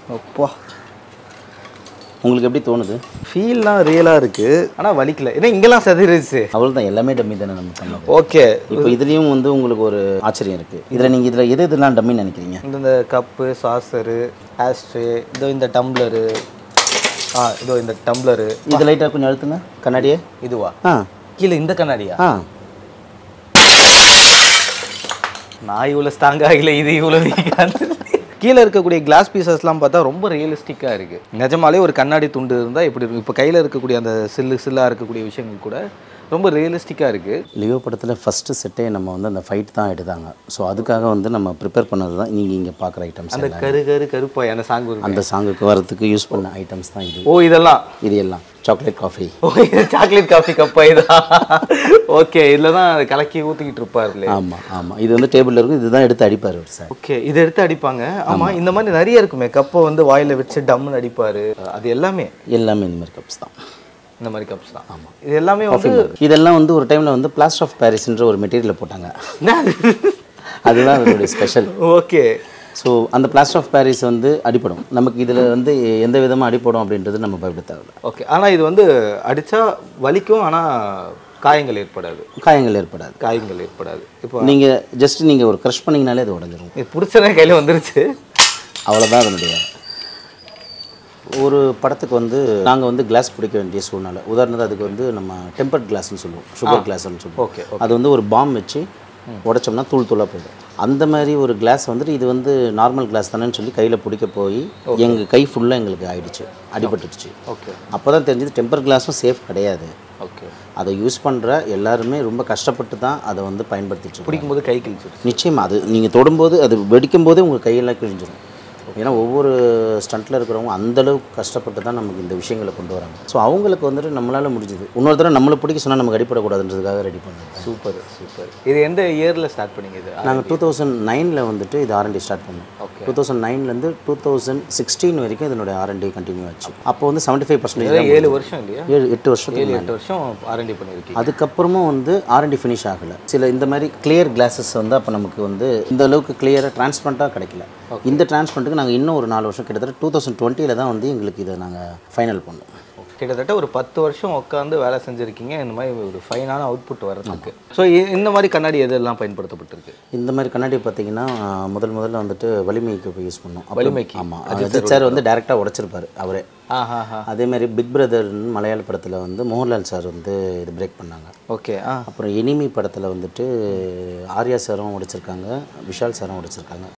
அப்பா உங்களுக்கு எப்படி தோணுது ஃபீல்லாம் ரியலாக இருக்குது ஆனால் வலிக்கல ஏன்னா இங்கெல்லாம் செதறிடுச்சு அவ்வளோதான் எல்லாமே டம்மி தானே நம்ம பண்ணலாம் ஓகே இப்போ இதுலேயும் வந்து உங்களுக்கு ஒரு ஆச்சரியம் இருக்குது இதில் நீங்கள் இதில் எது இதெல்லாம் டம்மின்னு நினைக்கிறீங்க இந்த இந்த கப்பு சாசரு ஆஸ்ட்ரே இதோ இந்த டம்ளரு ஆ இதோ இந்த டம்ளரு இது லைட்டாக கொஞ்சம் அழுத்துங்க கண்ணாடியே இதுவா ஆ கீழே இந்த கண்ணாடியா ஆ நான் இவ்வளோ ஸ்ட்ராங் ஆகல இது இவ்வளோ வீக்காக கீழே இருக்கக்கூடிய கிளாஸ் பீசஸ்லாம் பார்த்தா ரொம்ப ரியலிஸ்டிக்காக இருக்குது நிஜமாலே ஒரு கண்ணாடி துண்டு இருந்தால் எப்படி இருக்கும் இப்போ கையில் இருக்கக்கூடிய அந்த சில்லு சில்லாக இருக்கக்கூடிய விஷயங்கள் கூட ரொம்ப ரியலிஸ்டிக்காக இருக்குது லியோ படத்தில் ஃபஸ்ட்டு செட்டே நம்ம வந்து அந்த ஃபைட் தான் எடுத்தாங்க ஸோ அதுக்காக வந்து நம்ம ப்ரிப்பேர் பண்ணது தான் நீங்கள் இங்கே பார்க்குற ஐட்டம்ஸ் அந்த கரு கரு கருப்பாய் அந்த சாங் இருக்கு அந்த சாங்குக்கு வரதுக்கு யூஸ் பண்ண ஐட்டம்ஸ் தான் இது ஓ இதெல்லாம் இது எல்லாம் சாக்லேட் காஃபி ஓ இது சாக்லேட் காஃபி கப்பா இதா ஓகே இதில் தான் அது கலக்கி ஊற்றிக்கிட்டு இருப்பார்ல ஆமாம் ஆமாம் இது வந்து டேபிளில் இருக்கும் இதுதான் எடுத்து அடிப்பார் அவர் சார் ஓகே இதை எடுத்து அடிப்பாங்க ஆமா இந்த மாதிரி நிறைய இருக்குமே கப்பை வந்து வாயில வச்சு டம்னு அடிப்பாரு அது எல்லாமே எல்லாமே இந்த மாதிரி கப்ஸ் தான் இந்த மாதிரி கப்ஸ் தான் ஆமா இது எல்லாமே வந்து இதெல்லாம் வந்து ஒரு டைமில் வந்து பிளாஸ்டர் ஆஃப் பாரிஸ்ன்ற ஒரு மெட்டீரியலை போட்டாங்க அதுதான் அதனுடைய ஸ்பெஷல் ஓகே ஸோ அந்த பிளாஸ்டர் ஆஃப் பாரிஸ் வந்து அடிப்படும் நமக்கு இதில் வந்து எந்த விதமாக அடிப்படும் அப்படின்றது நம்ம பயப்பட தேவையில்ல ஓகே ஆனா இது வந்து அடிச்சா வலிக்கும் ஆனா காயங்கள் ஏற்படாது காயங்கள் ஏற்படாது காயங்கள் ஏற்படாது இப்போ நீங்கள் ஜஸ்ட் நீங்கள் ஒரு க்ரஷ் பண்ணிங்கனாலே அது உடஞ்சிரும் இது பிடிச்சனே கையில வந்துருச்சு அவ்வளோதான் அதனுடைய ஒரு படத்துக்கு வந்து நாங்கள் வந்து கிளாஸ் பிடிக்க வேண்டிய சூழ்நிலை உதாரணத்துக்கு அதுக்கு வந்து நம்ம டெம்பர்ட் கிளாஸ்னு சொல்லுவோம் சுகர் கிளாஸ்னு சொல்லுவோம் ஓகே அது வந்து ஒரு பாம் வச்சு உடைச்சோம்னா தூள் தூளாக போயிடும் அந்த மாதிரி ஒரு கிளாஸ் வந்துட்டு இது வந்து நார்மல் கிளாஸ் தானேன்னு சொல்லி கையில் பிடிக்க போய் எங்கள் கை ஃபுல்லாக எங்களுக்கு ஆயிடுச்சு அடிபட்டுடுச்சு ஓகே அப்போ தான் தெரிஞ்சது டெம்பர் கிளாஸும் சேஃப் கிடையாது ஓகே அதை யூஸ் பண்ணுற எல்லாருமே ரொம்ப கஷ்டப்பட்டு தான் அதை வந்து பயன்படுத்திட்டு இருக்காங்க. பிடிக்கும்போது கை கிழிச்சிருச்சு நிச்சயமா அது நீங்கள் தொடும்போது அது வெடிக்கும் போதே உங்கள் கையெல்லாம் கிழிஞ்சிடும் ஏன்னா ஒவ்வொரு ஸ்டண்ட்டில் இருக்கிறவங்க அந்த அளவுக்கு கஷ்டப்பட்டு தான் நமக்கு இந்த விஷயங்களை கொண்டு வராங்க ஸோ அவங்களுக்கு வந்துட்டு நம்மளால் முடிஞ்சுது இன்னொரு தடவை நம்மளை பிடிக்க சொன்னால் நமக்கு அடிப்படக்கூடாதுன்றதுக்காக ரெடி பண்ணோம் சூப்பர் சூப்பர் இது எந்த இயர்ல ஸ்டார்ட் பண்ணீங்க இது நாங்கள் டூ தௌசண்ட் நைனில் வந்துட்டு இது ஆர்என்டி ஸ்டார்ட் பண்ணோம் ஓகே டூ தௌசண்ட் நைன்லேருந்து டூ தௌசண்ட் சிக்ஸ்டீன் வரைக்கும் இதனுடைய ஆர்என்டி கண்டினியூ ஆச்சு அப்போ வந்து செவன்ட்டி ஃபைவ் பர்சன்டேஜ் ஏழு வருஷம் இல்லையா ஏழு எட்டு வருஷத்துக்கு ஏழு எட்டு வருஷம் ஆர்என்டி பண்ணியிருக்கீங்க அதுக்கப்புறமும் வந்து ஆர்என்டி ஃபினிஷ் ஆகலை சில இந்த மாதிரி கிளியர் கிளாஸஸ் வந்து அப்போ நமக்கு வந்து இந்த அளவுக்கு கிளியராக டிரான்ஸ்பரண்ட்டாக கிடைக்கல இந்த டிரான்ஸ்பரண்ட்டுக்கு நாங்கள் இன்னும் ஒரு நாலு வருஷம் கிட்டத்தட்ட டூ தௌசண்ட் டுவெண்ட்டியில் தான் வந்து எங்களுக்கு இதை நாங்கள் ஃபைனல் பண்ணோம் கிட்டத்தட்ட ஒரு பத்து வருஷம் உட்காந்து வேலை செஞ்சுருக்கீங்க இந்த மாதிரி ஒரு ஃபைனான அவுட்புட் வர்றதுக்கு ஸோ இந்த மாதிரி கண்ணாடி எதெல்லாம் பயன்படுத்தப்பட்டிருக்கு இந்த மாதிரி கண்ணாடி பார்த்தீங்கன்னா முதல் முதல்ல வந்துட்டு வலிமைக்கு போய் யூஸ் பண்ணோம் அப்புறம்- வலிமைக்கு? ஆமாம் அஜித் சார் வந்து டேரெக்டாக உடைச்சிருப்பாரு அவரே ஆஹா ஹா அதே மாதிரி பிக் பிரதர்னு மலையாள படத்தில் வந்து மோகன்லால் சார் வந்து இது பிரேக் பண்ணாங்க ஓகே ஆ அப்புறம் எனிமி படத்தில் வந்துட்டு ஆர்யா சாரும் உடைச்சிருக்காங்க விஷால் சாரும் உடைச்சிருக்காங்க